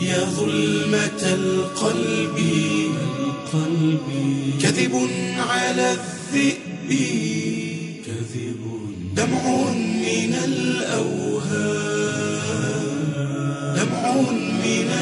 يا ظلمة القلب القلب كذب على الذئب كذب دمع من الأوهام دمع من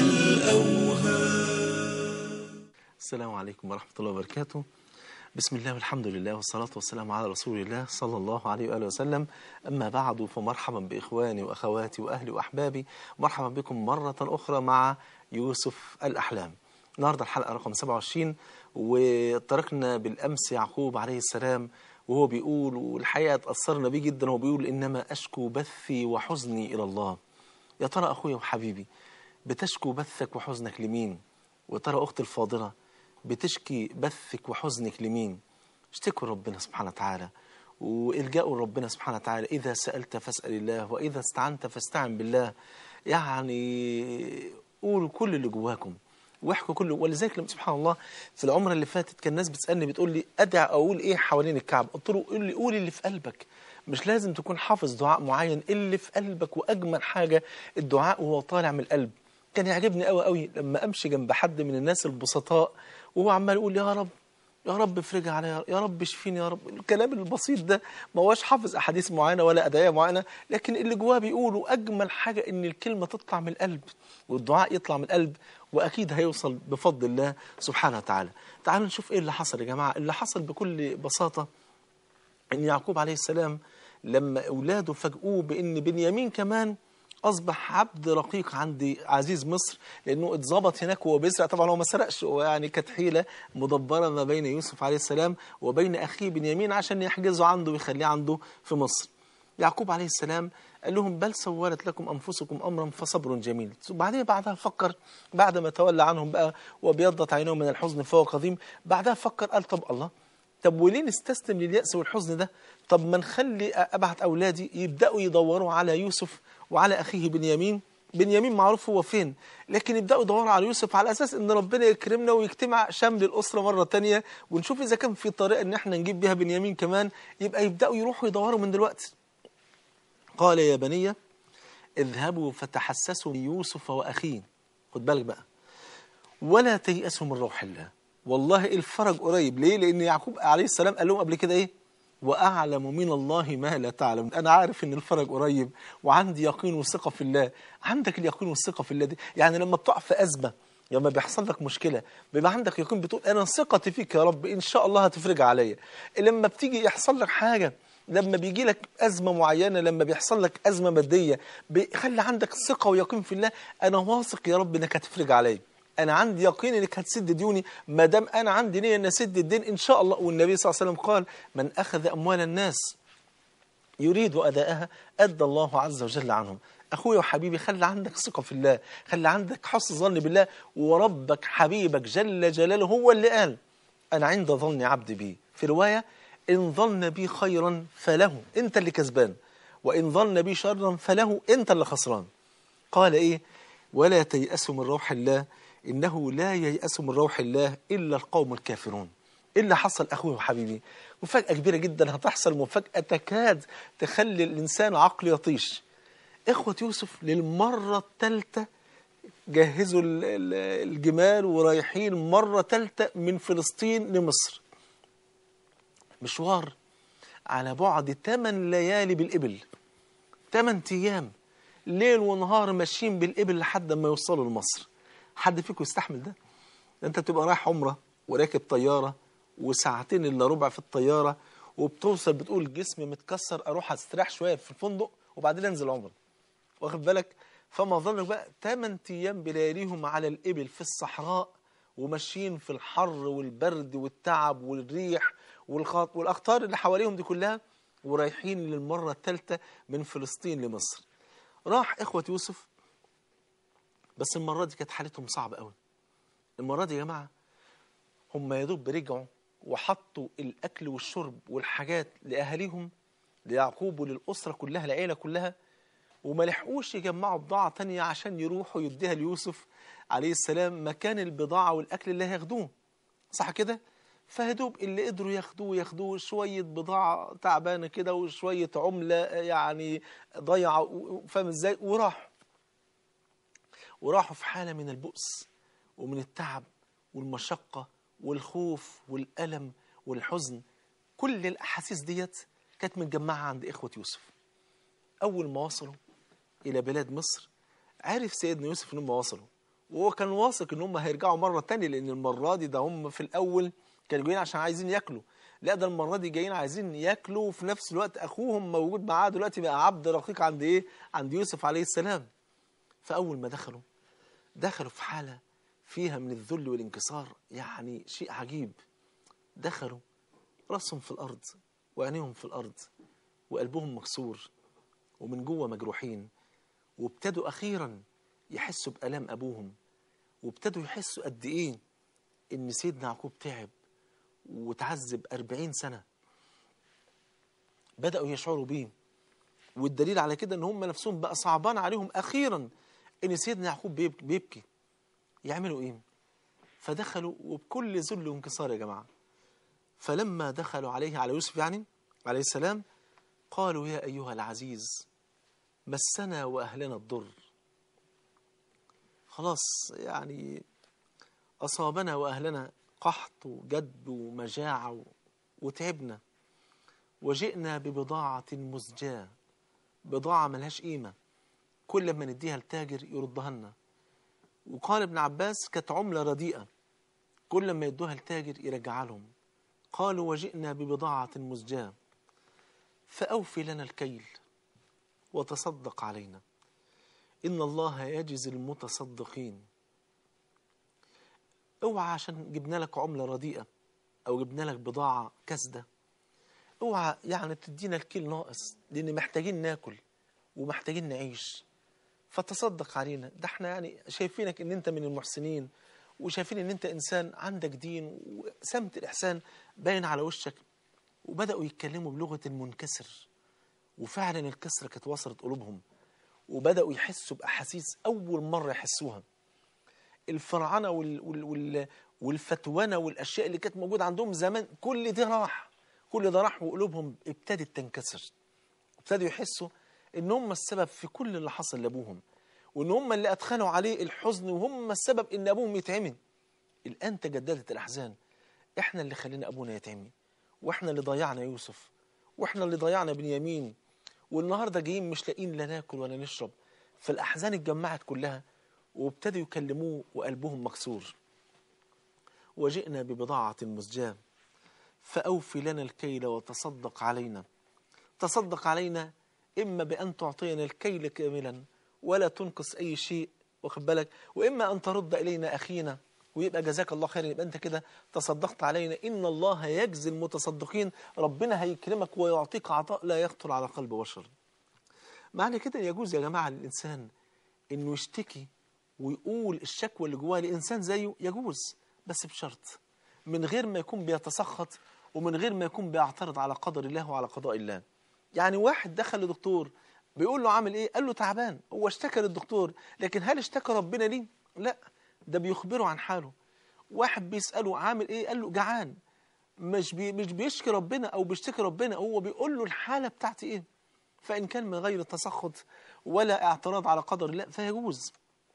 الأوهام السلام عليكم ورحمة الله وبركاته بسم الله والحمد لله والصلاة والسلام على رسول الله صلى الله عليه وآله وسلم أما بعد فمرحبا بإخواني وأخواتي وأهلي وأحبابي مرحبا بكم مرة أخرى مع يوسف الأحلام النهاردة الحلقة رقم 27 وتركنا بالأمس يعقوب عليه السلام وهو بيقول والحقيقة اتأثرنا بيه جدا وهو بيقول إنما أشكو بثي وحزني إلى الله يا ترى أخويا وحبيبي بتشكو بثك وحزنك لمين وترى أختي الفاضلة بتشكي بثك وحزنك لمين اشتكوا ربنا سبحانه وتعالى والجأوا لربنا سبحانه وتعالى إذا سألت فاسأل الله وإذا استعنت فاستعن بالله يعني قولوا كل اللي جواكم واحكوا كله ولذلك لما سبحان الله في العمره اللي فاتت كان الناس بتسالني بتقول لي ادعي اقول ايه حوالين الكعب قلت له قول لي قول اللي في قلبك مش لازم تكون حافظ دعاء معين اللي في قلبك واجمل حاجه الدعاء وهو طالع من القلب كان يعجبني قوي قوي لما امشي جنب حد من الناس البسطاء وهو عمال يقول يا رب يا رب افرج عليا يا رب اشفيني يا رب الكلام البسيط ده ما هوش حافظ احاديث معينه ولا ادعيه معينه لكن اللي جواه بيقوله اجمل حاجه ان الكلمه تطلع من القلب والدعاء يطلع من القلب واكيد هيوصل بفضل الله سبحانه وتعالى تعالوا نشوف ايه اللي حصل يا جماعه اللي حصل بكل بساطه ان يعقوب عليه السلام لما اولاده فاجئوه بان بنيامين كمان اصبح عبد رقيق عند عزيز مصر لانه اتظبط هناك وهو بيسرق طبعا هو ما سرقش هو يعني كانت حيله مدبره ما بين يوسف عليه السلام وبين اخيه بنيامين عشان يحجزه عنده ويخليه عنده في مصر يعقوب عليه السلام قال لهم بل سولت لكم انفسكم امرا فصبر جميل وبعدين بعدها فكر بعد ما تولى عنهم بقى وابيضت عينهم من الحزن فهو قديم بعدها فكر قال طب الله طب وليه نستسلم لليأس والحزن ده طب ما نخلي ابعت اولادي يبداوا يدوروا على يوسف وعلى اخيه بنيامين بنيامين معروف هو فين لكن يبداوا يدوروا على يوسف على اساس ان ربنا يكرمنا ويجتمع شمل الاسره مره تانية ونشوف اذا كان في طريقه ان احنا نجيب بيها بنيامين كمان يبقى يبداوا يروحوا يدوروا من دلوقتي قال يا بني اذهبوا فتحسسوا من يوسف واخيه خد بالك بقى ولا تيأسوا من روح الله والله الفرج قريب ليه لان يعقوب عليه السلام قال لهم قبل كده ايه واعلم من الله ما لا تعلم انا عارف ان الفرج قريب وعندي يقين وثقه في الله عندك اليقين والثقه في الله دي يعني لما بتقع في ازمه لما بيحصل لك مشكله بيبقى عندك يقين بتقول انا ثقتي فيك يا رب ان شاء الله هتفرج عليا لما بتيجي يحصل لك حاجه لما بيجي لك أزمة معينة لما بيحصل لك أزمة مادية بيخلي عندك ثقة ويقين في الله أنا واثق يا رب إنك هتفرج عليا أنا عندي يقين إنك هتسد ديوني ما دام أنا عندي نية إن أسد الدين إن شاء الله والنبي صلى الله عليه وسلم قال من أخذ أموال الناس يريد أداءها أدى الله عز وجل عنهم أخويا وحبيبي خلي عندك ثقة في الله خلي عندك حسن ظن بالله وربك حبيبك جل جلاله هو اللي قال أنا عند ظن عبدي بي في رواية إن ظن بي خيرا فله أنت اللي كسبان وإن ظن بي شرا فله أنت اللي خسران قال إيه ولا تيأسوا من روح الله إنه لا ييأس من روح الله إلا القوم الكافرون إيه اللي حصل أخوي وحبيبي مفاجأة كبيرة جدا هتحصل مفاجأة تكاد تخلي الإنسان عقل يطيش إخوة يوسف للمرة الثالثة جهزوا الجمال ورايحين مرة ثالثة من فلسطين لمصر مشوار على بعد 8 ليالي بالإبل 8 أيام ليل ونهار ماشيين بالإبل لحد ما يوصلوا لمصر حد فيكم يستحمل ده؟ ده أنت بتبقى رايح عمرة وراكب طيارة وساعتين إلا ربع في الطيارة وبتوصل بتقول جسمي متكسر أروح أستريح شوية في الفندق وبعدين أنزل عمرة واخد بالك؟ فما ظنك بقى 8 أيام بلياليهم على الإبل في الصحراء وماشيين في الحر والبرد والتعب والريح والخط والاخطار اللي حواليهم دي كلها ورايحين للمره الثالثه من فلسطين لمصر راح اخوه يوسف بس المره دي كانت حالتهم صعبه قوي المره دي يا جماعه هم يا دوب رجعوا وحطوا الاكل والشرب والحاجات لاهاليهم ليعقوب وللاسره كلها العيله كلها وما لحقوش يجمعوا بضاعه تانية عشان يروحوا يديها ليوسف عليه السلام مكان البضاعه والاكل اللي هياخدوه صح كده فهدوب اللي قدروا ياخدوه ياخدوه شوية بضاعة تعبانة كده وشوية عملة يعني ضيعة فاهم ازاي وراح وراحوا في حالة من البؤس ومن التعب والمشقة والخوف والألم والحزن كل الأحاسيس ديت كانت متجمعة عند إخوة يوسف أول ما وصلوا إلى بلاد مصر عرف سيدنا يوسف إن هم وصلوا وهو كان واثق إن هم هيرجعوا مرة تانية لأن المرة دي ده هم في الأول كانوا جايين عشان عايزين ياكلوا لا ده المرة دي جايين عايزين ياكلوا وفي نفس الوقت أخوهم موجود معاه دلوقتي بقى عبد رقيق عند إيه؟ عند يوسف عليه السلام فأول ما دخلوا دخلوا في حالة فيها من الذل والانكسار يعني شيء عجيب دخلوا راسهم في الأرض وعينيهم في الأرض وقلبهم مكسور ومن جوه مجروحين وابتدوا أخيرا يحسوا بألام أبوهم وابتدوا يحسوا قد إيه إن سيدنا يعقوب تعب وتعذب أربعين سنة بدأوا يشعروا بيه والدليل على كده إن هم نفسهم بقى صعبان عليهم أخيرا إن سيدنا يعقوب بيبكي, بيبكي. يعملوا إيه؟ فدخلوا وبكل ذل وانكسار يا جماعة فلما دخلوا عليه على يوسف يعني عليه السلام قالوا يا أيها العزيز مسنا وأهلنا الضر خلاص يعني أصابنا وأهلنا قحط وجد ومجاعة وتعبنا وجئنا ببضاعة مزجاة بضاعة ملهاش قيمة كل ما نديها لتاجر يردها لنا وقال ابن عباس كانت عملة رديئة كل ما يدوها لتاجر يرجعها لهم قالوا وجئنا ببضاعة مزجاة فأوفي لنا الكيل وتصدق علينا إن الله يجزي المتصدقين اوعى عشان جبنا لك عملة رديئة أو جبنا لك بضاعة كسدة اوعى يعني تدينا الكيل ناقص لأن محتاجين ناكل ومحتاجين نعيش فتصدق علينا ده احنا يعني شايفينك ان انت من المحسنين وشايفين ان انت انسان عندك دين وسمت الاحسان باين على وشك وبداوا يتكلموا بلغه المنكسر وفعلا الكسره كانت وصلت قلوبهم وبداوا يحسوا باحاسيس اول مره يحسوها الفرعنه وال وال وال والفتونه والاشياء اللي كانت موجوده عندهم زمان كل ده راح كل ده راح وقلوبهم ابتدت تنكسر ابتدوا يحسوا ان هم السبب في كل اللي حصل لابوهم وان هم اللي ادخلوا عليه الحزن وهم السبب ان ابوهم يتعمي الان تجددت الاحزان احنا اللي خلينا ابونا يتعمي واحنا اللي ضيعنا يوسف واحنا اللي ضيعنا بنيامين والنهارده جايين مش لاقيين لا ناكل ولا نشرب فالاحزان اتجمعت كلها وابتدوا يكلموه وقلبهم مكسور وجئنا ببضاعة مزجاة فأوفي لنا الكيل وتصدق علينا تصدق علينا إما بأن تعطينا الكيل كاملا ولا تنقص أي شيء واخد بالك وإما أن ترد إلينا أخينا ويبقى جزاك الله خير يبقى أنت كده تصدقت علينا إن الله يجزي المتصدقين ربنا هيكرمك ويعطيك عطاء لا يخطر على قلب بشر معنى كده يجوز يا جماعة للإنسان إنه يشتكي ويقول الشكوى اللي جواه لإنسان زيه يجوز بس بشرط من غير ما يكون بيتسخط ومن غير ما يكون بيعترض على قدر الله وعلى قضاء الله يعني واحد دخل لدكتور بيقول له عامل ايه قال له تعبان هو اشتكى للدكتور لكن هل اشتكى ربنا ليه لا ده بيخبره عن حاله واحد بيسأله عامل ايه قال له جعان مش بي مش بيشكي ربنا او بيشتكي ربنا هو بيقول له الحالة بتاعتي ايه فإن كان من غير تسخط ولا اعتراض على قدر الله فيجوز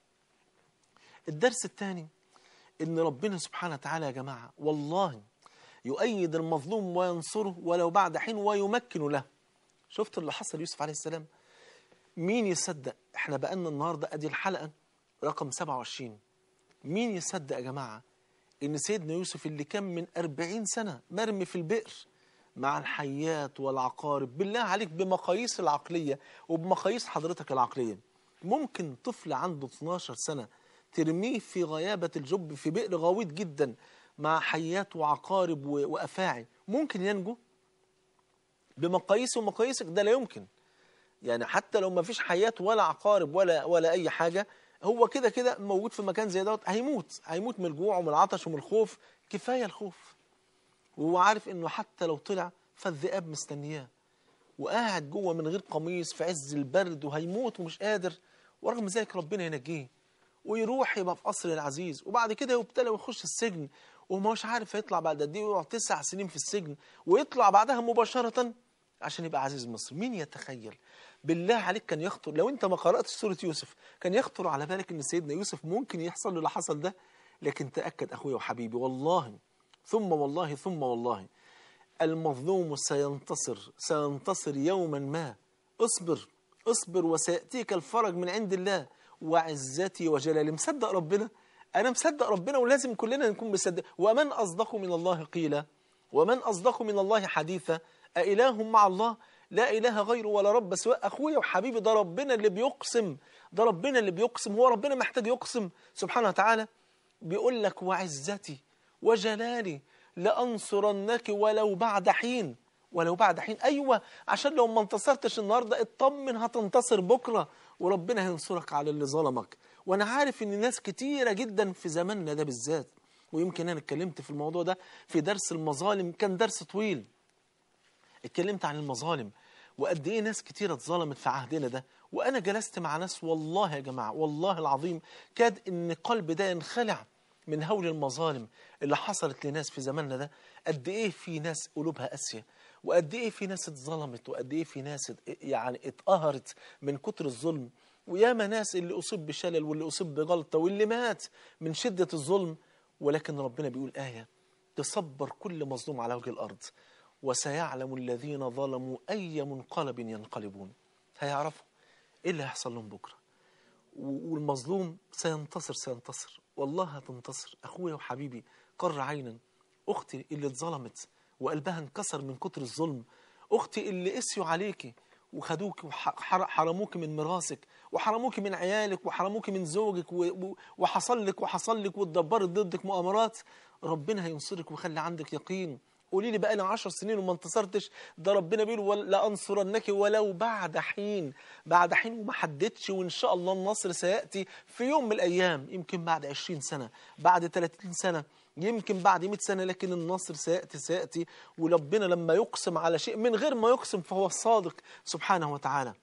الدرس الثاني ان ربنا سبحانه وتعالى يا جماعة والله يؤيد المظلوم وينصره ولو بعد حين ويمكن له شفت اللي حصل يوسف عليه السلام مين يصدق احنا بقالنا النهاردة ادي الحلقة رقم 27 مين يصدق يا جماعة ان سيدنا يوسف اللي كان من 40 سنة مرمي في البئر مع الحيات والعقارب بالله عليك بمقاييس العقلية وبمقاييس حضرتك العقلية ممكن طفل عنده 12 سنة ترميه في غيابة الجب في بئر غويط جدا مع حيات وعقارب وأفاعي ممكن ينجو بمقاييس ومقاييسك ده لا يمكن يعني حتى لو ما فيش حيات ولا عقارب ولا ولا أي حاجة هو كده كده موجود في مكان زي دوت هيموت هيموت من الجوع ومن العطش ومن الخوف كفاية الخوف وهو عارف انه حتى لو طلع فالذئاب مستنياه وقاعد جوه من غير قميص في عز البرد وهيموت ومش قادر ورغم ذلك ربنا ينجيه ويروح يبقى في قصر العزيز وبعد كده يبتلى ويخش السجن وما هوش عارف هيطلع بعد قد ايه ويقعد تسع سنين في السجن ويطلع بعدها مباشرة عشان يبقى عزيز مصر مين يتخيل بالله عليك كان يخطر لو انت ما قرأتش سورة يوسف كان يخطر على بالك ان سيدنا يوسف ممكن يحصل له اللي حصل ده لكن تأكد أخويا وحبيبي والله ثم والله ثم والله المظلوم سينتصر سينتصر يوما ما اصبر اصبر وسيأتيك الفرج من عند الله وعزتي وجلالي مصدق ربنا أنا مصدق ربنا ولازم كلنا نكون مصدق ومن أصدق من الله قيلا ومن أصدق من الله حديثا أإله مع الله لا إله غيره ولا رب سواء أخويا وحبيبي ده ربنا اللي بيقسم ده ربنا اللي بيقسم هو ربنا محتاج يقسم سبحانه وتعالى بيقول لك وعزتي وجلالي لأنصرنك ولو بعد حين ولو بعد حين أيوة عشان لو ما انتصرتش النهاردة اطمن هتنتصر بكرة وربنا هينصرك على اللي ظلمك وأنا عارف إن ناس كتيرة جدا في زماننا ده بالذات ويمكن أنا اتكلمت في الموضوع ده في درس المظالم كان درس طويل اتكلمت عن المظالم وقد ايه ناس كتيرة اتظلمت في عهدنا ده وانا جلست مع ناس والله يا جماعة والله العظيم كاد ان قلبي ده ينخلع من هول المظالم اللي حصلت لناس في زماننا ده قد ايه في ناس قلوبها قاسية وقد ايه في ناس اتظلمت وقد ايه في ناس ات- يعني اتقهرت من كتر الظلم وياما ناس اللي اصيب بشلل واللي اصيب بغلطة واللي مات من شدة الظلم ولكن ربنا بيقول آية تصبر كل مظلوم على وجه الأرض وسيعلم الذين ظلموا أي منقلب ينقلبون هيعرفوا إيه اللي هيحصل لهم بكرة و- والمظلوم سينتصر سينتصر والله هتنتصر أخويا وحبيبي قر عينا أختي اللي اتظلمت وقلبها انكسر من كتر الظلم أختي اللي قسيوا عليكي وخدوك وحرموك من ميراثك وحرموك من عيالك وحرموك من زوجك و- و- وحصل لك وحصل لك واتدبرت ضدك مؤامرات ربنا هينصرك ويخلي عندك يقين قولي لي بقى لي 10 سنين وما انتصرتش ده ربنا بيقول ول- لانصرنك ولو بعد حين بعد حين وما حددش وان شاء الله النصر سياتي في يوم من الايام يمكن بعد 20 سنه بعد 30 سنه يمكن بعد 100 سنه لكن النصر سياتي سياتي وربنا لما يقسم على شيء من غير ما يقسم فهو الصادق سبحانه وتعالى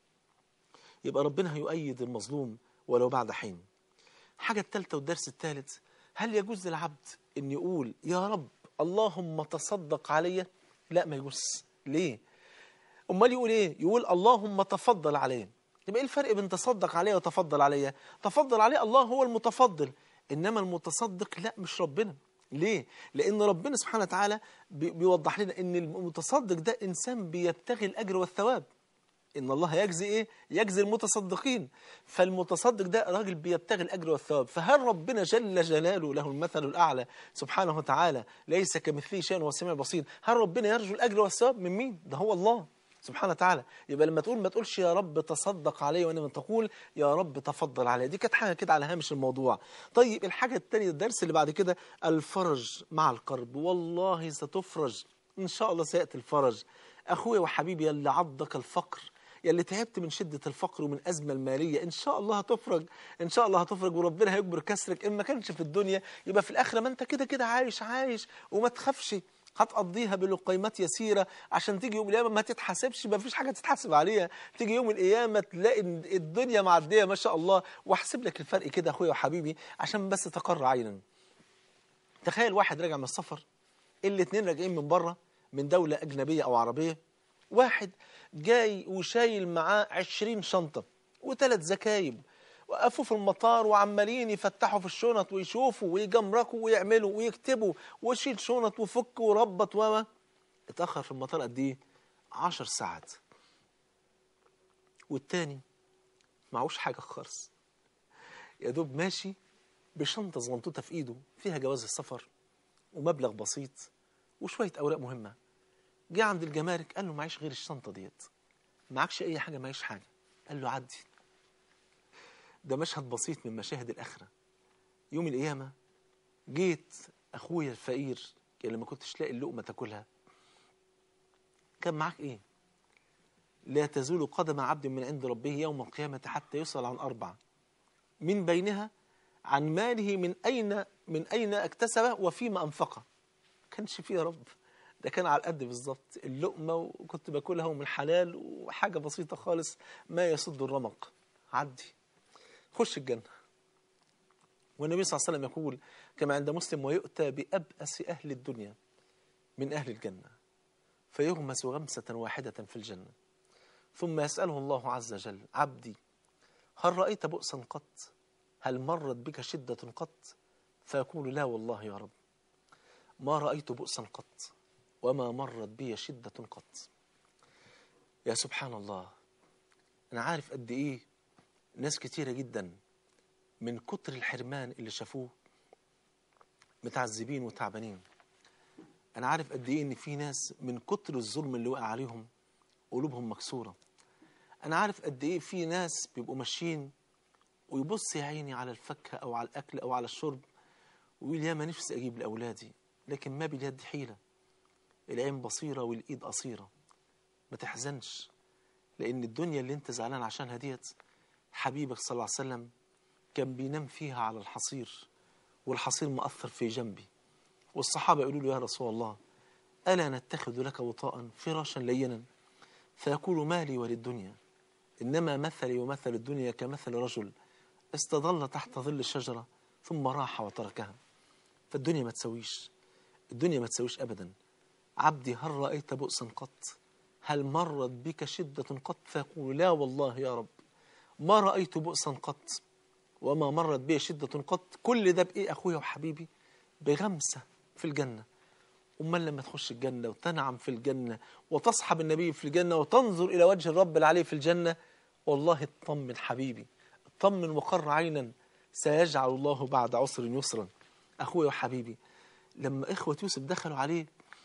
يبقى ربنا هيؤيد المظلوم ولو بعد حين الحاجة الثالثة والدرس الثالث هل يجوز للعبد أن يقول يا رب اللهم تصدق علي لا ما يجوز ليه أمال يقول إيه يقول اللهم تفضل علي يبقى إيه الفرق بين تصدق علي وتفضل علي تفضل علي الله هو المتفضل إنما المتصدق لا مش ربنا ليه؟ لأن ربنا سبحانه وتعالى بي- بيوضح لنا إن المتصدق ده إنسان بيبتغي الأجر والثواب ان الله يجزي ايه يجزي المتصدقين فالمتصدق ده راجل بيبتغي الاجر والثواب فهل ربنا جل جلاله له المثل الاعلى سبحانه وتعالى ليس كمثله شيء وهو السميع البصير هل ربنا يرجو الاجر والثواب من مين ده هو الله سبحانه وتعالى يبقى لما تقول ما تقولش يا رب تصدق علي وانما تقول يا رب تفضل علي دي كانت حاجه كده على هامش الموضوع طيب الحاجه الثانيه الدرس اللي بعد كده الفرج مع الكرب والله ستفرج ان شاء الله سياتي الفرج اخويا وحبيبي يا اللي عضك الفقر يا اللي تعبت من شدة الفقر ومن أزمة المالية إن شاء الله هتفرج إن شاء الله هتفرج وربنا هيجبر كسرك إن ما كانش في الدنيا يبقى في الآخرة ما أنت كده كده عايش عايش وما تخافش هتقضيها بلقيمات يسيرة عشان تيجي يوم القيامة ما تتحاسبش ما فيش حاجة تتحاسب عليها تيجي يوم القيامة تلاقي إن الدنيا معدية ما شاء الله واحسب لك الفرق كده أخويا وحبيبي عشان بس تقر عينا تخيل واحد راجع من السفر الاتنين راجعين من بره من دولة أجنبية أو عربية واحد جاي وشايل معاه عشرين شنطة وثلاث زكايب وقفوا في المطار وعمالين يفتحوا في الشنط ويشوفوا ويجمركوا ويعملوا ويكتبوا وشيل شنط وفك وربط وما اتأخر في المطار قد ايه؟ عشر ساعات والتاني معهوش حاجة خالص يا دوب ماشي بشنطة زغنطوطة في ايده فيها جواز السفر ومبلغ بسيط وشوية أوراق مهمة جه عند الجمارك قال له معيش غير الشنطة ديت معكش أي حاجة معيش حاجة قال له عدي ده مشهد بسيط من مشاهد الآخرة يوم القيامة جيت أخويا الفقير اللي ما كنتش لاقي اللقمة تاكلها كان معاك إيه؟ لا تزول قدم عبد من عند ربه يوم القيامة حتى يسأل عن أربع من بينها عن ماله من أين من أين اكتسبه وفيما أنفقه كانش فيه يا رب ده كان على القد بالظبط اللقمة وكنت باكلها ومن حلال وحاجة بسيطة خالص ما يصد الرمق عدي خش الجنة والنبي صلى الله عليه وسلم يقول كما عند مسلم ويؤتى بأبأس أهل الدنيا من أهل الجنة فيغمس غمسة واحدة في الجنة ثم يسأله الله عز وجل عبدي هل رأيت بؤسا قط هل مرت بك شدة قط فيقول لا والله يا رب ما رأيت بؤسا قط وما مرت بي شدة قط يا سبحان الله أنا عارف قد إيه ناس كتيرة جدا من كتر الحرمان اللي شافوه متعذبين وتعبانين أنا عارف قد إيه إن في ناس من كتر الظلم اللي وقع عليهم قلوبهم مكسورة أنا عارف قد إيه في ناس بيبقوا ماشيين ويبص يا عيني على الفاكهة أو على الأكل أو على الشرب ويقول يا ما نفسي أجيب لأولادي لكن ما باليد حيلة العين بصيرة والإيد قصيرة ما تحزنش لأن الدنيا اللي أنت زعلان عشانها ديت حبيبك صلى الله عليه وسلم كان بينام فيها على الحصير والحصير مأثر في جنبي والصحابة يقولوا له يا رسول الله ألا نتخذ لك وطاء فراشا لينا فيقول ما لي وللدنيا إنما مثلي ومثل الدنيا كمثل رجل استظل تحت ظل الشجرة ثم راح وتركها فالدنيا ما تسويش الدنيا ما تسويش أبدا عبدي هل رأيت بؤسا قط هل مرت بك شدة قط فيقول لا والله يا رب ما رأيت بؤسا قط وما مرت بي شدة قط كل ده بإيه أخويا وحبيبي بغمسة في الجنة أمال لما تخش الجنة وتنعم في الجنة وتصحب النبي في الجنة وتنظر إلى وجه الرب العلي في الجنة والله اطمن حبيبي اطمن وقر عينا سيجعل الله بعد عسر يسرا أخويا وحبيبي لما إخوة يوسف دخلوا عليه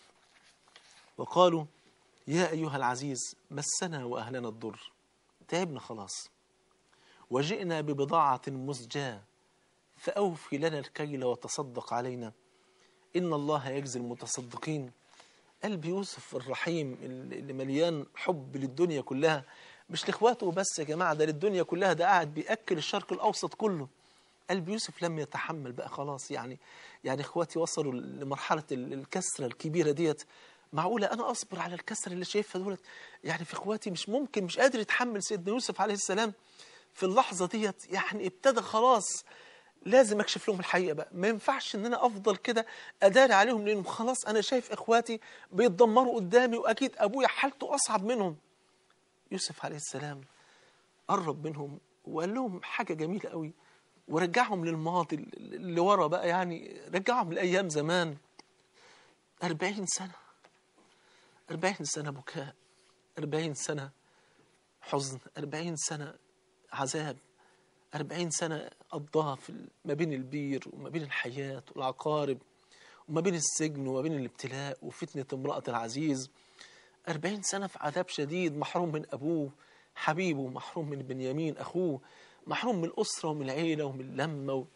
وقالوا يا أيها العزيز مسنا وأهلنا الضر تعبنا خلاص وجئنا ببضاعة مزجاة فأوفي لنا الكيل وتصدق علينا إن الله يجزي المتصدقين قلب يوسف الرحيم اللي مليان حب للدنيا كلها مش لاخواته بس يا جماعة ده للدنيا كلها ده قاعد بيأكل الشرق الأوسط كله قلب يوسف لم يتحمل بقى خلاص يعني يعني اخواتي وصلوا لمرحلة الكسرة الكبيرة ديت معقولة أنا أصبر على الكسرة اللي شايفها دولت يعني في اخواتي مش ممكن مش قادر يتحمل سيدنا يوسف عليه السلام في اللحظة ديت يعني ابتدى خلاص لازم اكشف لهم الحقيقه بقى ما ينفعش ان انا افضل كده اداري عليهم لانهم خلاص انا شايف اخواتي بيتدمروا قدامي واكيد ابويا حالته اصعب منهم يوسف عليه السلام قرب منهم وقال لهم حاجه جميله قوي ورجعهم للماضي اللي ورا بقى يعني رجعهم لايام زمان أربعين سنه أربعين سنه بكاء أربعين سنه حزن أربعين سنه عذاب أربعين سنة قضاها في ما بين البير وما بين الحياة والعقارب وما بين السجن وما بين الابتلاء وفتنة امرأة العزيز أربعين سنة في عذاب شديد محروم من أبوه حبيبه محروم من بنيامين أخوه محروم من الأسرة ومن العيلة ومن اللمة و...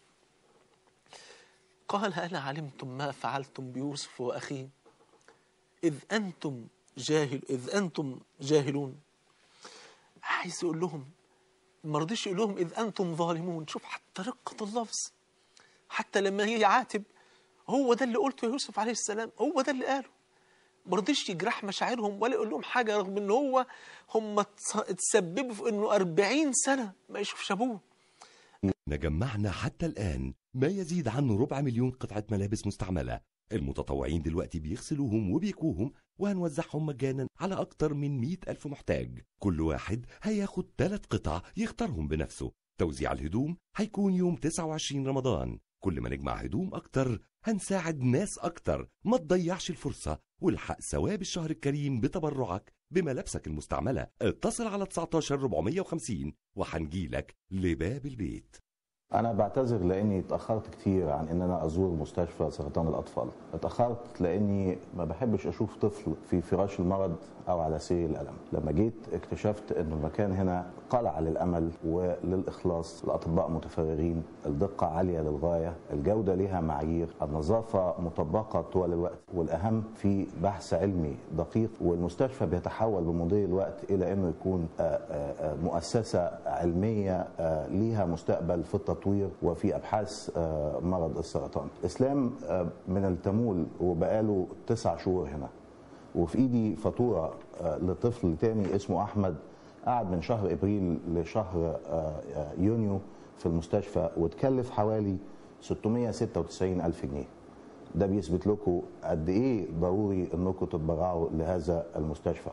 قال هل علمتم ما فعلتم بيوسف وأخيه إذ أنتم جاهل إذ أنتم جاهلون عايز يقول لهم ما رضيش يقول لهم إذ أنتم ظالمون شوف حتى رقة اللفظ حتى لما هي يعاتب هو ده اللي قلته يا يوسف عليه السلام هو ده اللي قاله ما رضيش يجرح مشاعرهم ولا يقول لهم حاجة رغم إن هو هم تسببوا في إنه 40 سنة ما يشوفش أبوه جمعنا حتى الآن ما يزيد عن ربع مليون قطعة ملابس مستعملة المتطوعين دلوقتي بيغسلوهم وبيكوهم وهنوزعهم مجانا على أكتر من مئة ألف محتاج كل واحد هياخد ثلاث قطع يختارهم بنفسه توزيع الهدوم هيكون يوم 29 رمضان كل ما نجمع هدوم أكتر هنساعد ناس أكتر ما تضيعش الفرصة والحق ثواب الشهر الكريم بتبرعك بملابسك المستعملة اتصل على 19 450 وهنجيلك لباب البيت أنا بعتذر لأني اتأخرت كتير عن إن أنا أزور مستشفى سرطان الأطفال. اتأخرت لأني ما بحبش أشوف طفل في فراش المرض أو على سرير الألم. لما جيت اكتشفت إن المكان هنا قلعة للأمل وللإخلاص، الأطباء متفرغين، الدقة عالية للغاية، الجودة لها معايير، النظافة مطبقة طوال الوقت، والأهم في بحث علمي دقيق والمستشفى بيتحول بمضي الوقت إلى إنه يكون آه، آه، آه، مؤسسة علمية آه، ليها مستقبل في التطوير وفي ابحاث آه، مرض السرطان. اسلام آه، من التمول وبقاله تسع شهور هنا. وفي ايدي فاتوره آه، لطفل تاني اسمه احمد قعد من شهر ابريل لشهر آه، آه، يونيو في المستشفى وتكلف حوالي 696 الف جنيه. ده بيثبت لكم قد ايه ضروري انكم تتبرعوا لهذا المستشفى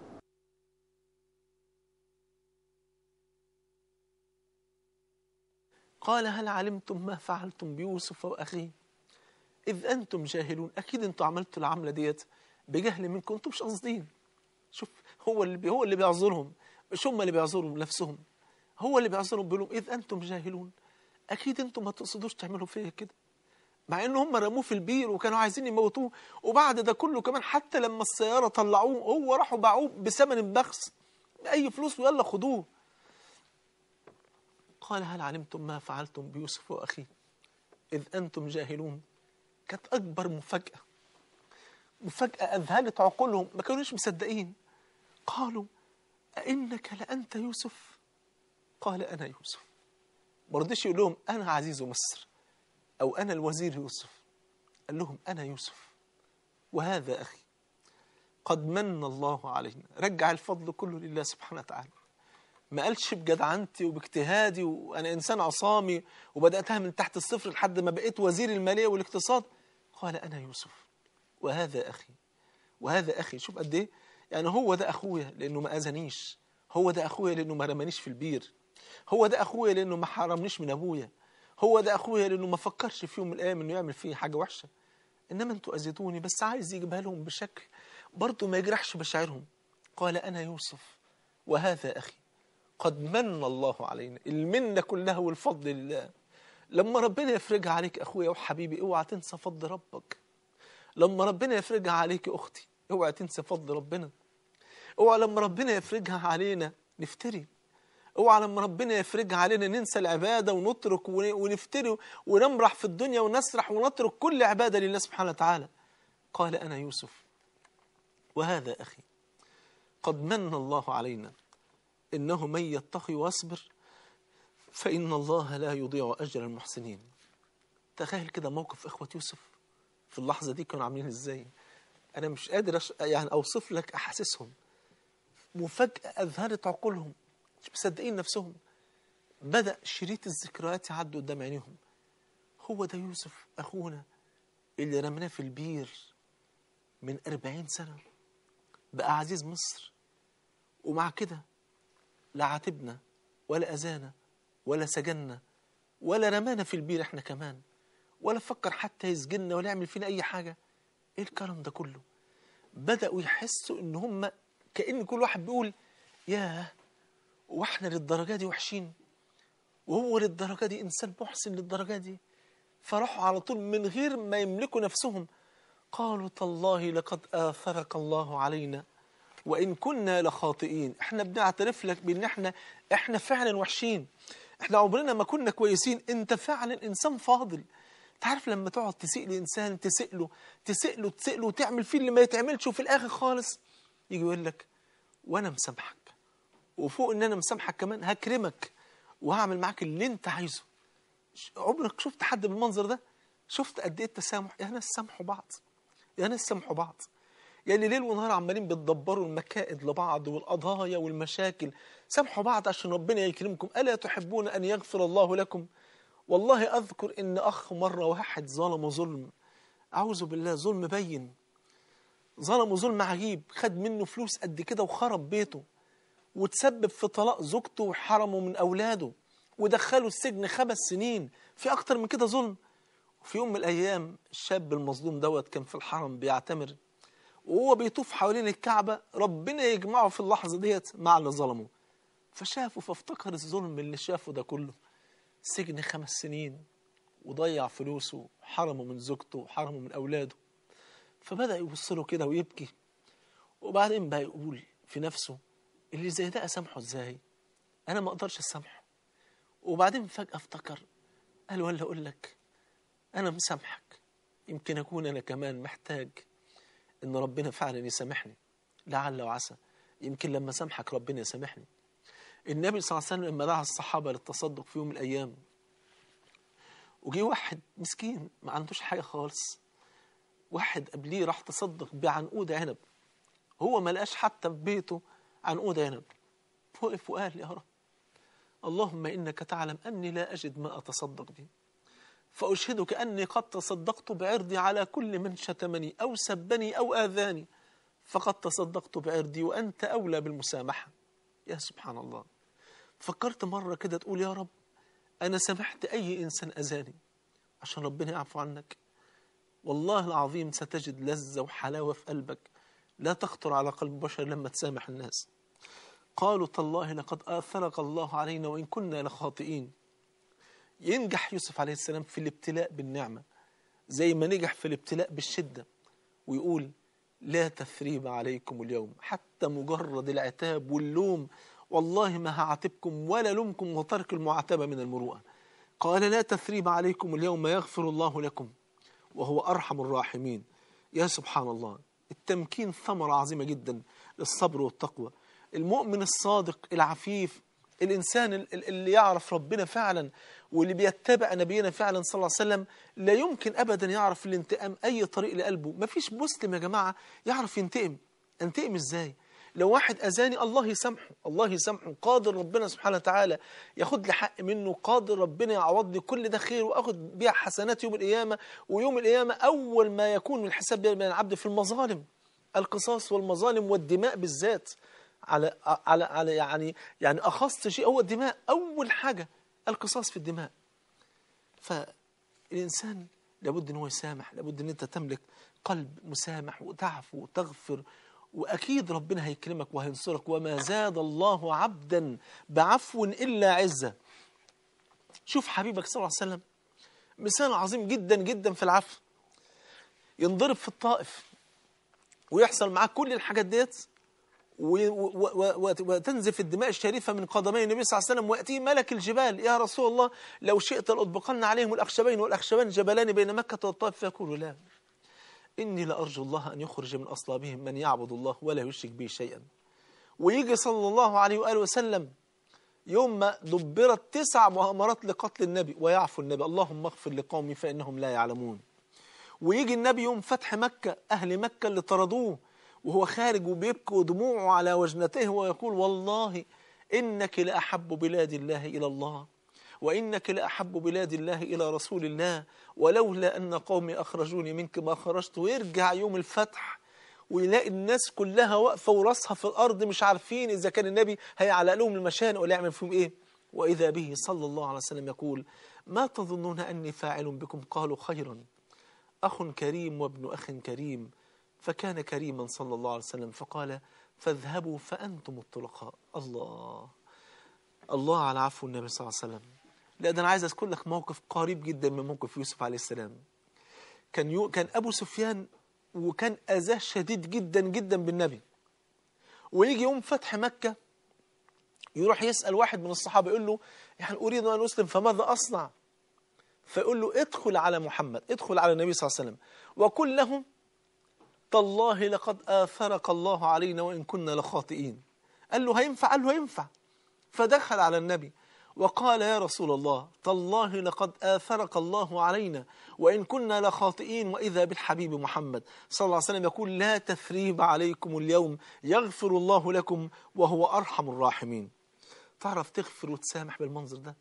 قال هل علمتم ما فعلتم بيوسف وأخيه إذ أنتم جاهلون أكيد أنتم عملتوا العملة ديت بجهل منكم أنتم مش قاصدين شوف هو اللي بي هو اللي بيعذرهم مش هم اللي بيعذروا نفسهم هو اللي بيعذرهم بيقول لهم إذ أنتم جاهلون أكيد أنتم ما تقصدوش تعملوا فيا كده مع ان هم رموه في البير وكانوا عايزين يموتوه وبعد ده كله كمان حتى لما السياره طلعوه هو راحوا باعوه بثمن بخس باي فلوس ويلا خدوه قال هل علمتم ما فعلتم بيوسف واخيه اذ انتم جاهلون كانت اكبر مفاجاه مفاجاه اذهلت عقولهم ما كانوش مصدقين قالوا أئنك لأنت يوسف قال أنا يوسف ما رضيش يقول لهم أنا عزيز مصر أو أنا الوزير يوسف قال لهم أنا يوسف وهذا أخي قد من الله علينا رجع الفضل كله لله سبحانه وتعالى ما قالش بجدعنتي وباجتهادي وأنا إنسان عصامي وبدأتها من تحت الصفر لحد ما بقيت وزير المالية والاقتصاد قال أنا يوسف وهذا أخي وهذا أخي شوف قد إيه يعني هو ده أخويا لأنه ما أذانيش هو ده أخويا لأنه ما رمانيش في البير هو ده أخويا لأنه ما حرمنيش من أبويا هو ده أخويا لأنه ما فكرش في يوم من الأيام إنه يعمل فيه حاجة وحشة إنما أنتوا أذيتوني بس عايز يجيبها لهم بشكل برضه ما يجرحش مشاعرهم قال أنا يوسف وهذا أخي قد من الله علينا المنة كلها والفضل لله لما ربنا يفرجها عليك أخويا وحبيبي اوعى تنسى فضل ربك لما ربنا يفرجها عليك أختي اوعى تنسى فضل ربنا اوعى لما ربنا يفرجها علينا نفتري اوعى لما ربنا يفرجها علينا ننسى العبادة ونترك ونفتري ونمرح في الدنيا ونسرح ونترك كل عبادة لله سبحانه وتعالى قال أنا يوسف وهذا أخي قد من الله علينا إنه من يتقي واصبر فإن الله لا يضيع أجر المحسنين تخيل كده موقف إخوة يوسف في اللحظة دي كانوا عاملين إزاي أنا مش قادر أش... يعني أوصف لك أحاسيسهم مفاجأة أذهلت عقولهم مش مصدقين نفسهم بدأ شريط الذكريات يعدوا قدام عينيهم هو ده يوسف أخونا اللي رمناه في البير من أربعين سنة بقى عزيز مصر ومع كده لا عاتبنا ولا أذانا ولا سجنا ولا رمانا في البير احنا كمان ولا فكر حتى يسجننا ولا يعمل فينا أي حاجة ايه الكلام ده كله بدأوا يحسوا ان هم كأن كل واحد بيقول ياه واحنا للدرجة دي وحشين وهو للدرجة دي إنسان محسن للدرجة دي فراحوا على طول من غير ما يملكوا نفسهم قالوا تالله لقد آثرك الله علينا وإن كنا لخاطئين احنا بنعترف لك بأن احنا احنا فعلا وحشين احنا عمرنا ما كنا كويسين انت فعلا إنسان فاضل تعرف لما تقعد تسيء لإنسان تسئله تسئله تسئله وتعمل فيه اللي ما يتعملش وفي الآخر خالص يجي يقول لك وأنا مسامحك وفوق ان انا مسامحك كمان هكرمك وهعمل معاك اللي انت عايزه عمرك شفت حد بالمنظر ده شفت قد ايه التسامح يا ناس سامحوا بعض يا ناس سامحوا بعض يعني ليل ونهار عمالين بتدبروا المكائد لبعض والقضايا والمشاكل سامحوا بعض عشان ربنا يكرمكم الا تحبون ان يغفر الله لكم والله اذكر ان اخ مره واحد ظلمه ظلم اعوذ بالله ظلم بين ظلمه ظلم عجيب خد منه فلوس قد كده وخرب بيته وتسبب في طلاق زوجته وحرمه من أولاده ودخله السجن خمس سنين في أكتر من كده ظلم وفي يوم من الأيام الشاب المظلوم دوت كان في الحرم بيعتمر وهو بيطوف حوالين الكعبة ربنا يجمعه في اللحظة ديت مع اللي ظلمه فشافه فافتكر الظلم اللي شافه ده كله سجن خمس سنين وضيع فلوسه وحرمه من زوجته وحرمه من أولاده فبدأ يبص له كده ويبكي وبعدين بقى يقول في نفسه اللي زي ده اسامحه ازاي انا ما اقدرش اسامحه وبعدين فجاه افتكر قال ولا اقول لك انا مسامحك يمكن اكون انا كمان محتاج ان ربنا فعلا يسامحني لعل وعسى يمكن لما سامحك ربنا يسامحني النبي صلى الله عليه وسلم لما دعا الصحابه للتصدق في يوم من الايام وجي واحد مسكين ما عندوش حاجه خالص واحد قبليه راح تصدق بعنقود عنب هو ما لقاش حتى في بيته عنقود عنب وقف وقال يا رب اللهم إنك تعلم أني لا أجد ما أتصدق به فأشهدك أني قد تصدقت بعرضي على كل من شتمني أو سبني أو آذاني فقد تصدقت بعرضي وأنت أولى بالمسامحة يا سبحان الله فكرت مرة كده تقول يا رب أنا سامحت أي إنسان أذاني عشان ربنا يعفو عنك والله العظيم ستجد لذة وحلاوة في قلبك لا تخطر على قلب بشر لما تسامح الناس قالوا تالله لقد آثرك الله علينا وإن كنا لخاطئين ينجح يوسف عليه السلام في الابتلاء بالنعمة زي ما نجح في الابتلاء بالشدة ويقول لا تثريب عليكم اليوم حتى مجرد العتاب واللوم والله ما هعاتبكم ولا لومكم وترك المعاتبة من المروءة قال لا تثريب عليكم اليوم يغفر الله لكم وهو أرحم الراحمين يا سبحان الله التمكين ثمرة عظيمة جدا للصبر والتقوى المؤمن الصادق العفيف الإنسان ال- ال- اللي يعرف ربنا فعلا واللي بيتبع نبينا فعلا صلى الله عليه وسلم لا يمكن أبدا يعرف الانتقام أي طريق لقلبه مفيش مسلم يا جماعة يعرف ينتقم انتقم إزاي لو واحد أذاني الله يسامحه الله يسامحه قادر ربنا سبحانه وتعالى ياخد لي حق منه قادر ربنا يعوضني كل ده خير وأخد بيها حسنات يوم القيامة ويوم القيامة أول ما يكون الحساب بين العبد في المظالم القصاص والمظالم والدماء بالذات على على على يعني يعني اخص شيء هو الدماء اول حاجه القصاص في الدماء فالانسان لابد ان هو يسامح لابد ان انت تملك قلب مسامح وتعفو وتغفر واكيد ربنا هيكرمك وهينصرك وما زاد الله عبدا بعفو الا عزه شوف حبيبك صلى الله عليه وسلم مثال عظيم جدا جدا في العفو ينضرب في الطائف ويحصل معاه كل الحاجات ديت و- و- و- و- وتنزف الدماء الشريفة من قدمي النبي صلى الله عليه وسلم ويأتيه ملك الجبال يا رسول الله لو شئت لأطبقن عليهم الأخشبين والأخشبان جبلان بين مكة والطائف فيقول لا إني لأرجو الله أن يخرج من أصلابهم من يعبد الله ولا يشرك به شيئا ويجي صلى الله عليه وآله وسلم يوم ما دبرت تسع مؤامرات لقتل النبي ويعفو النبي اللهم اغفر لقومي فإنهم لا يعلمون ويجي النبي يوم فتح مكة أهل مكة اللي طردوه وهو خارج وبيبكي ودموعه على وجنته ويقول والله إنك لأحب بلاد الله إلى الله وإنك لأحب بلاد الله إلى رسول الله ولولا أن قومي أخرجوني منك ما خرجت ويرجع يوم الفتح ويلاقي الناس كلها واقفة وراسها في الأرض مش عارفين إذا كان النبي هيعلق لهم المشان ولا يعمل فيهم إيه وإذا به صلى الله عليه وسلم يقول ما تظنون أني فاعل بكم قالوا خيرا أخ كريم وابن أخ كريم فكان كريما صلى الله عليه وسلم فقال فاذهبوا فأنتم الطلقاء الله الله على عفو النبي صلى الله عليه وسلم لا ده أنا عايز أذكر لك موقف قريب جدا من موقف يوسف عليه السلام كان يو كان أبو سفيان وكان أذاه شديد جدا جدا بالنبي ويجي يوم فتح مكة يروح يسأل واحد من الصحابة يقول له يعني أريد أن أسلم فماذا أصنع فيقول له ادخل على محمد ادخل على النبي صلى الله عليه وسلم وقل له تالله لقد آثرك الله علينا وإن كنا لخاطئين قال له هينفع قال له هينفع فدخل على النبي وقال يا رسول الله تالله لقد آثرك الله علينا وإن كنا لخاطئين وإذا بالحبيب محمد صلى الله عليه وسلم يقول لا تثريب عليكم اليوم يغفر الله لكم وهو أرحم الراحمين تعرف تغفر وتسامح بالمنظر ده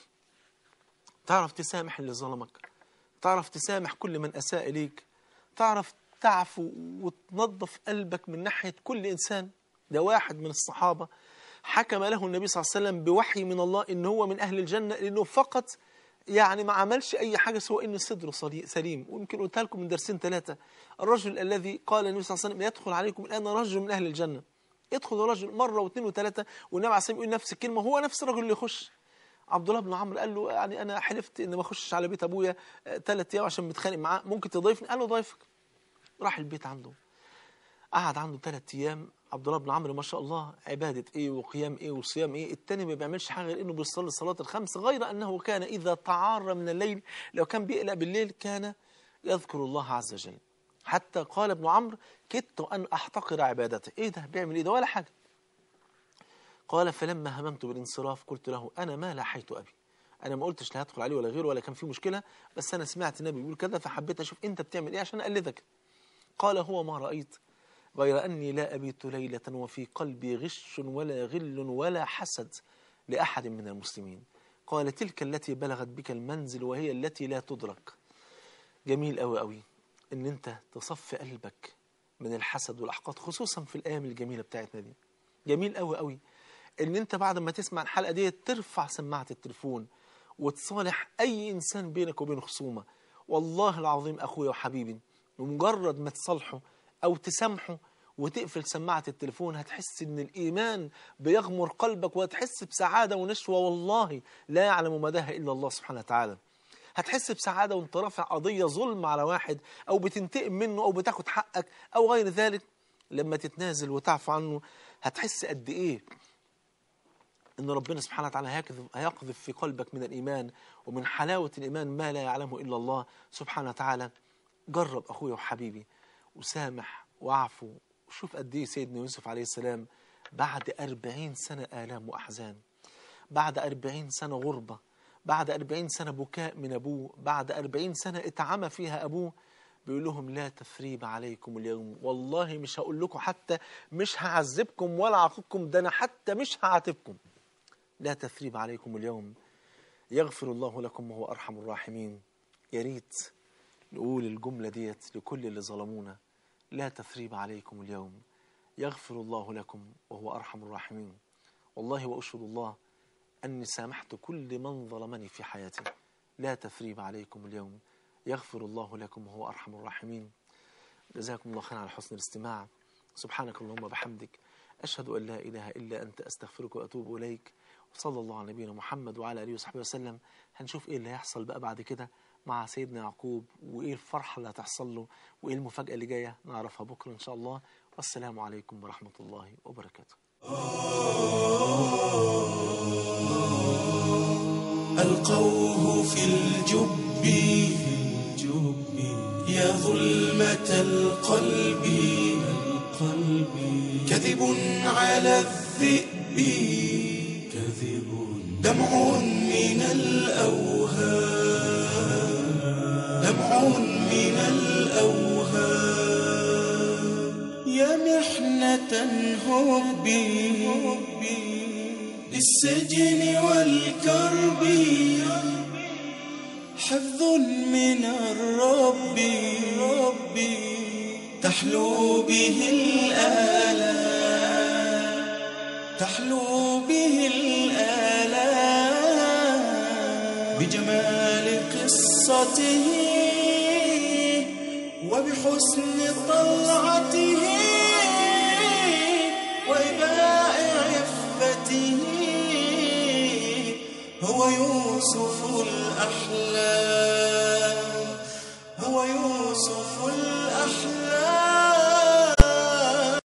تعرف تسامح اللي ظلمك تعرف تسامح كل من أساء إليك تعرف تعفو وتنظف قلبك من ناحية كل إنسان ده واحد من الصحابة حكم له النبي صلى الله عليه وسلم بوحي من الله إن هو من أهل الجنة لأنه فقط يعني ما عملش أي حاجة سوى إن صدره صلي- سليم ويمكن قلتها لكم من درسين ثلاثة الرجل الذي قال النبي صلى الله عليه وسلم يدخل عليكم الآن رجل من أهل الجنة يدخل رجل مرة واثنين وثلاثة والنبي عليه الصلاة والسلام يقول نفس الكلمة هو نفس الرجل اللي يخش عبد الله بن عمرو قال له يعني انا حلفت ان ما اخشش على بيت ابويا ثلاث ايام عشان متخانق معاه ممكن تضيفني قال له ضيفك راح البيت عنده قعد عنده ثلاث ايام عبد الله بن عمرو ما شاء الله عباده ايه وقيام ايه وصيام ايه التاني ما بيعملش حاجه غير انه بيصلي الصلاه الخمس غير انه كان اذا تعار من الليل لو كان بيقلق بالليل كان يذكر الله عز وجل حتى قال ابن عمرو كدت ان احتقر عبادته ايه ده بيعمل ايه ده ولا حاجه قال فلما هممت بالانصراف قلت له انا ما لاحيت ابي انا ما قلتش لا هدخل عليه ولا غيره ولا كان في مشكله بس انا سمعت النبي بيقول كذا فحبيت اشوف انت بتعمل ايه عشان اقلدك قال هو ما رايت غير اني لا ابيت ليله وفي قلبي غش ولا غل ولا حسد لاحد من المسلمين قال تلك التي بلغت بك المنزل وهي التي لا تدرك جميل قوي قوي ان انت تصفي قلبك من الحسد والاحقاد خصوصا في الايام الجميله بتاعتنا دي جميل قوي قوي ان انت بعد ما تسمع الحلقه دي ترفع سماعه التليفون وتصالح اي انسان بينك وبين خصومه والله العظيم اخويا وحبيبي بمجرد ما تصالحه او تسامحه وتقفل سماعة التليفون هتحس ان الايمان بيغمر قلبك وهتحس بسعادة ونشوة والله لا يعلم مداها الا الله سبحانه وتعالى هتحس بسعادة وانت رافع قضية ظلم على واحد او بتنتقم منه او بتاخد حقك او غير ذلك لما تتنازل وتعفو عنه هتحس قد ايه ان ربنا سبحانه وتعالى هيقذف, هيقذف في قلبك من الايمان ومن حلاوة الايمان ما لا يعلمه الا الله سبحانه وتعالى جرب اخويا وحبيبي وسامح واعفو وشوف قد ايه سيدنا يوسف عليه السلام بعد أربعين سنة آلام وأحزان بعد أربعين سنة غربة بعد أربعين سنة بكاء من أبوه بعد أربعين سنة اتعمى فيها أبوه بيقول لهم لا تثريب عليكم اليوم والله مش هقول لكم حتى مش هعذبكم ولا أعاقبكم ده أنا حتى مش هعاتبكم لا تثريب عليكم اليوم يغفر الله لكم وهو أرحم الراحمين يا ريت نقول الجملة ديت لكل اللي ظلمونا لا تثريب عليكم اليوم يغفر الله لكم وهو أرحم الراحمين والله وأشهد الله أني سامحت كل من ظلمني في حياتي لا تثريب عليكم اليوم يغفر الله لكم وهو أرحم الراحمين جزاكم الله خيرا على حسن الاستماع سبحانك اللهم وبحمدك أشهد أن لا إله إلا أنت أستغفرك وأتوب إليك وصلى الله على نبينا محمد وعلى آله وصحبه وسلم هنشوف إيه اللي هيحصل بقى بعد كده مع سيدنا يعقوب وإيه الفرحة اللي هتحصل له وإيه المفاجأة اللي جاية نعرفها بكرة إن شاء الله والسلام عليكم ورحمة الله وبركاته ألقوه في الجب يا ظلمة القلب كذب على الذئب كذب دمع من الأوهام دمع من الأوهام يا محنة هبي للسجن والكرب حفظ من الرب ربي تحلو به الآلام تحلو به الآلام بجمال قصته وبحسن طلعته وإباء عفته هو يوسف الأحلام هو يوسف